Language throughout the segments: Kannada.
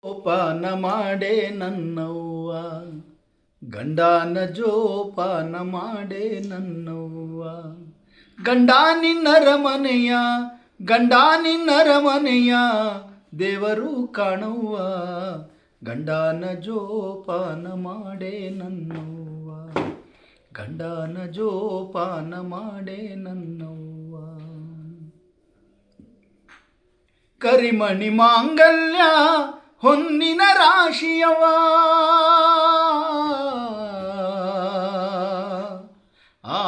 ಜೋಪಾನ ಮಾಡೇ ನನ್ನವ್ವ ಗಂಡನ ಜೋಪಾನ ಮಾಡೇ ನನ್ನವ್ವ ಗಂಡ ನಿನ್ನರ ಮನೆಯ ಗಂಡ ನಿನ್ನರ ಮನೆಯ ದೇವರು ಕಾಣವ್ವ ಗಂಡನ ಜೋಪಾನ ಮಾಡೇ ನನ್ನವ್ವ ಗಂಡನ ಜೋಪಾನ ಮಾಡೇ ನನ್ನವ್ವ ಕರಿಮಣಿ ಮಾಂಗಲ್ಯ ಹೊನ್ನಿನ ರಾಶಿಯವ ಆ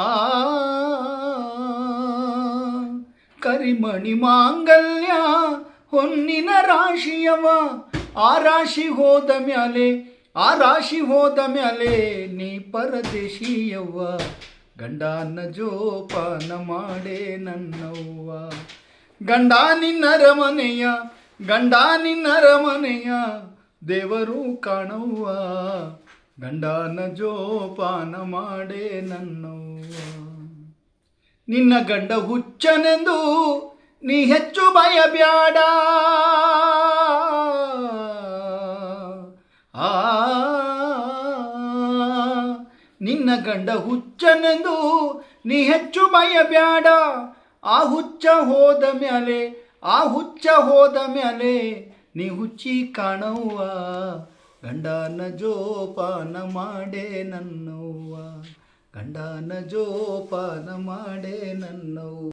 ಕರಿಮಣಿ ಮಾಂಗಲ್ಯ ಹೊನ್ನಿನ ರಾಶಿಯವ ಆ ರಾಶಿ ಹೋದ ಮ್ಯಾಲೆ ಆ ರಾಶಿ ಹೋದ ಮ್ಯಾಲೆ ನೀ ಪರದೇಶಿಯವ್ವ ಗಂಡನ ಜೋಪಾನ ಮಾಡೇ ನನ್ನವ್ವ ಗಂಡ ನಿನ್ನರ ಮನೆಯ ಗಂಡ ನಿನ್ನರ ಮನೆಯ ದೇವರು ಕಾಣವ್ವ ಗಂಡನ ಜೋಪಾನ ಮಾಡೇ ನನ್ನವ್ವ ನಿನ್ನ ಗಂಡ ಹುಚ್ಚನೆಂದು ನೀ ಹೆಚ್ಚು ಭಯಬ್ಯಾಡ ಆ ನಿನ್ನ ಗಂಡ ಹುಚ್ಚನೆಂದು ನೀ ಹೆಚ್ಚು ಭಯಬ್ಯಾಡ ಆ ಹುಚ್ಚ ಹೋದ ಮ್ಯಾಲೆ ಆ ಹುಚ್ಚ ಹೋದ ಮ್ಯಾಲೆ ನೀ ಹುಚ್ಚಿ ಕಾಣವ್ವ ಗಂಡನ ಜೋಪಾನ ಮಾಡೇ ನನ್ನವ್ವ ಗಂಡನ ಜೋಪಾನ ಮಾಡೇ ನನ್ನವ್ವ